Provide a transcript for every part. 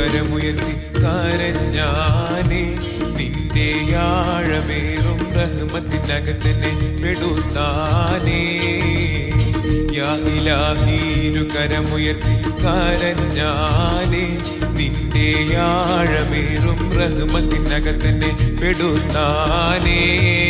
ഇരുകരമുയർത്തി കരഞ്ഞാനേ നിന്റെ ആഴമേറും റഹ്മത്തിനകത്തന്നെ പെടുത്താനേ യാ ഇലാഹി ഇരുകരമുയർത്തി കരഞ്ഞാനേ നിന്റെ ആഴമേറും റഹ്മത്തിനകത്തന്നെ പെടുത്താനേ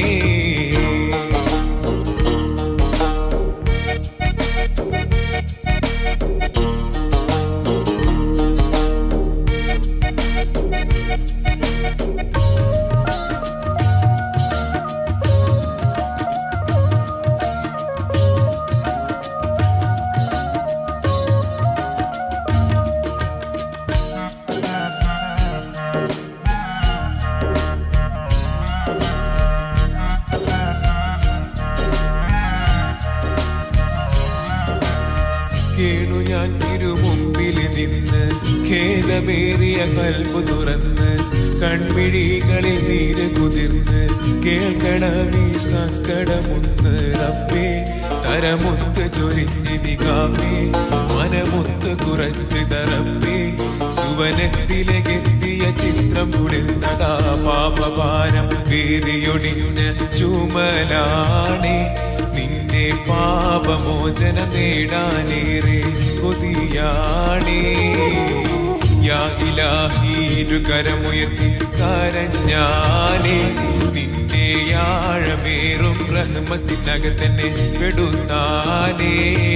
കേണു ഞാൻ തിരുമുമ്പിൽ നിന്ന് ഖേദമേറിയ കൽബു തുറന്ന് കൺമിഴികളിൽ നീര് കുതിർന്ന് കേൾക്കണമീ സങ്കടമുന്ന് റബ്ബേ തരമുത്ത് ചൊരിഞ്ഞിനി കാപ്പേ മനമുത്ത് കുറച്ച് തറപ്പേ സുവനത്തിലെത്തിയ ചിത്രം കുളിർന്നതാ പാപഭാരം വേദിയൊടിഞ്ഞ ചുമലാണേ നിന്റെ പാപമോചന നേടാനേറെ കൊതിയാണേ യാ ഇലാഹീരു കരമുയർത്തി കരഞ്ഞാലേ നിന്റെ ആഴമേറും റഹ്മത്തിനകത്തന്നെ പെടുത്താനേ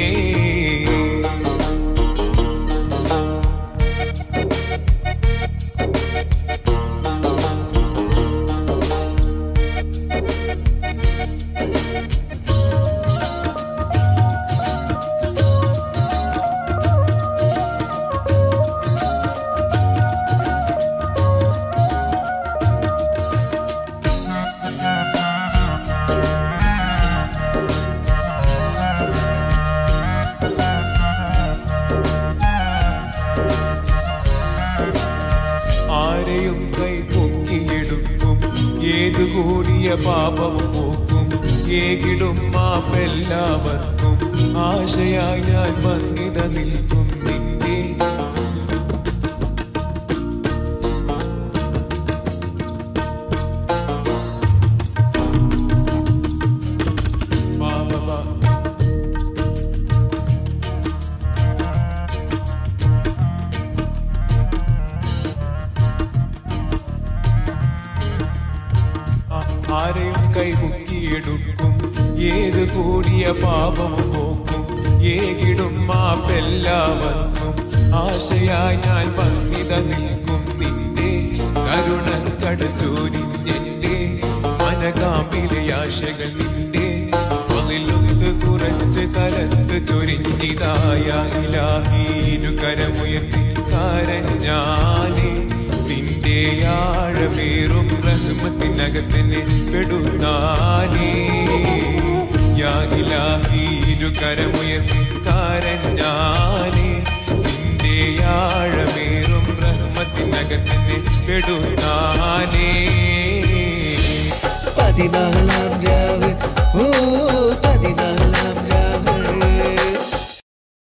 ആരെയും കൈ പൊക്കിയെടുക്കും ഏതു കൂടിയ പാപവും പോക്കും ഏകിടും മാപ്പെല്ലാവർക്കും ആശയായി ഞാൻ വന്നിത നിൽക്കും നിന്റെ പാപ ആ- ആരെയും കൈമുക്കിയെടുക്കും ഏത് കൂടിയ പാപവും പോക്കും ഏകിടും മാപ്പെല്ലാവർക്കും ആശയായി ഞാൻ വന്നിത നിൽക്കും നിന്റെ കരുണ കടച്ചോരിഞ്ഞെന്റെ മനകാമ്പിലെ ആശകൾ നിന്റെ പതിലൊന്ന് കുറച്ച് കലത്ത് ചൊരിഞ്ഞിതായ ഇലാഹീരു കരമുയർത്തി കരഞ്ഞാനേ നിന്റെ ആഴമേറും റഹ്മത്തിനകത്തന്നെ പെടുത്താനേ യാ ഇലാഹീരു കരമുയർത്തി കരഞ്ഞാനേ നിന്റെ ആഴമേറും റഹ്മത്തിനകത്തന്നെ പെടുത്താനേ പതിനാലാം രാവ് ഓ